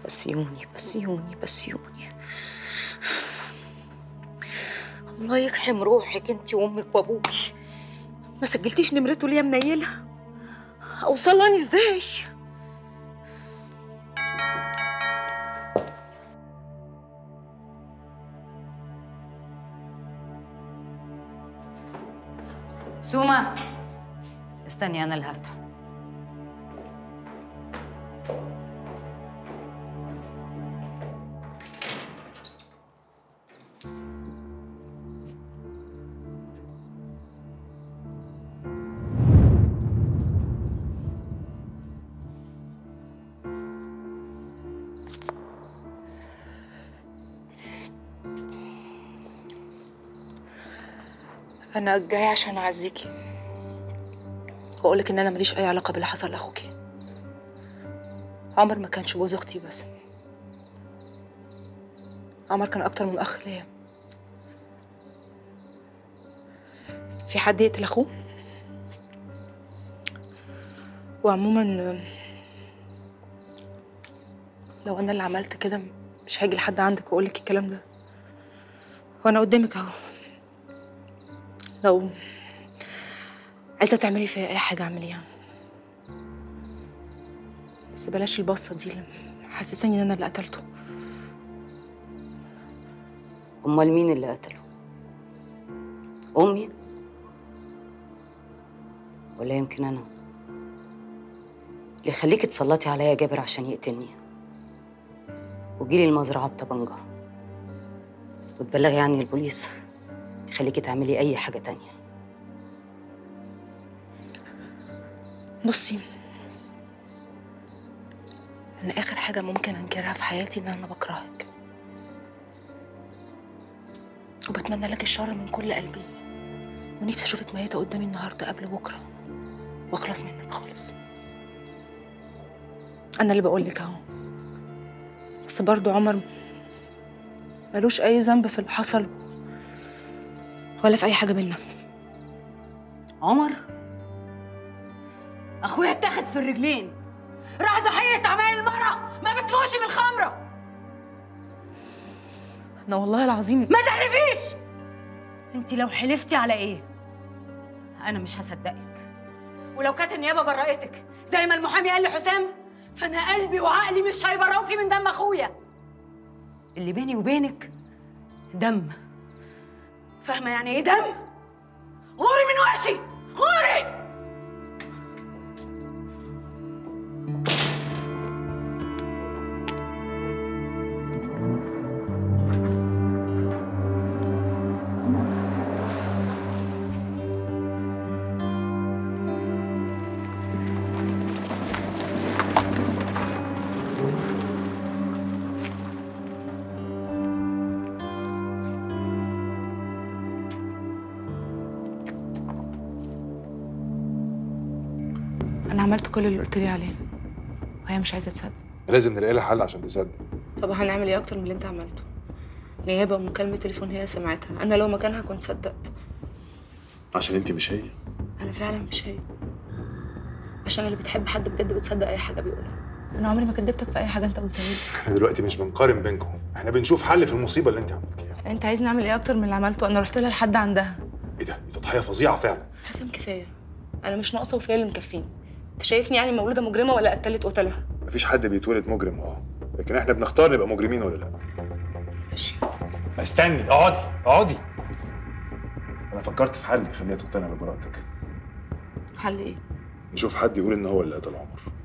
بس يوني بس يوني بس يوني الله يرحم روحك انت وامك وابوكي ما سجلتيش نمرته ليه منيله اوصلاني ازاي سوما استني انا اللي هفتح انا جايه عشان اعزيكي واقولك ان انا ماليش اي علاقه باللي حصل لاخوكي عمر ما كانش جوز اختي بس عمر كان اكتر من اخ ليا في حد يقتل اخوه وعموما لو انا اللي عملت كده مش هاجي لحد عندك واقولك الكلام ده وانا قدامك اهو لو عايزه تعملي فيا اي حاجه اعمليها بس بلاش البصه دي اللي حسساني ان انا اللي قتلته امال مين اللي قتله امي ولا يمكن انا اللي يخليكي تسلطي عليا جابر عشان يقتلني وجيلي المزرعه بطبنجه وتبلغي عني البوليس يخليكي تعملي اي حاجه تانية بصي انا اخر حاجه ممكن انكرها في حياتي ان انا بكرهك وبتمنى لك الشر من كل قلبي ونفسي اشوفك ميته قدامي النهارده قبل بكره واخلص منك خالص انا اللي بقول لك اهو بس برضو عمر ملوش اي ذنب في اللي حصل ولا في اي حاجه بينا عمر اخويا اتاخد في الرجلين راح ضحيه اعمال المرأة ما بتفوش من الخمره انا والله العظيم ما تعرفيش انت لو حلفتي على ايه انا مش هصدقك ولو كانت النيابه برأتك زي ما المحامي قال لحسام فانا قلبي وعقلي مش هيبرئوكي من دم اخويا اللي بيني وبينك دم فاهمه يعني ايه دم غوري من وشي غوري انا عملت كل اللي قلت لي عليه وهي مش عايزه تصدق لازم نلاقي لها حل عشان تصدق طب هنعمل ايه اكتر من اللي انت عملته نيابه ومكالمه تليفون هي سمعتها انا لو مكانها كنت صدقت عشان انت مش هي انا فعلا مش هي عشان اللي بتحب حد بجد بتصدق اي حاجه بيقولها انا عمري ما كدبتك في اي حاجه انت قلتها لي احنا دلوقتي مش بنقارن بينكم احنا بنشوف حل في المصيبه اللي انت عملتيها انت عايزني اعمل ايه اكتر من اللي عملته انا رحت لها لحد عندها ايه ده دي تضحيه فظيعه فعلا حسام كفايه انا مش ناقصه وفيا اللي مكفيني انت شايفني يعني مولوده مجرمه ولا قتلت قتلها مفيش حد بيتولد مجرم اه لكن احنا بنختار نبقى مجرمين ولا لا ماشي استني اقعدي اقعدي انا فكرت في حل يخليها تقتنع ببراءتك حل ايه نشوف حد يقول ان هو اللي قتل عمر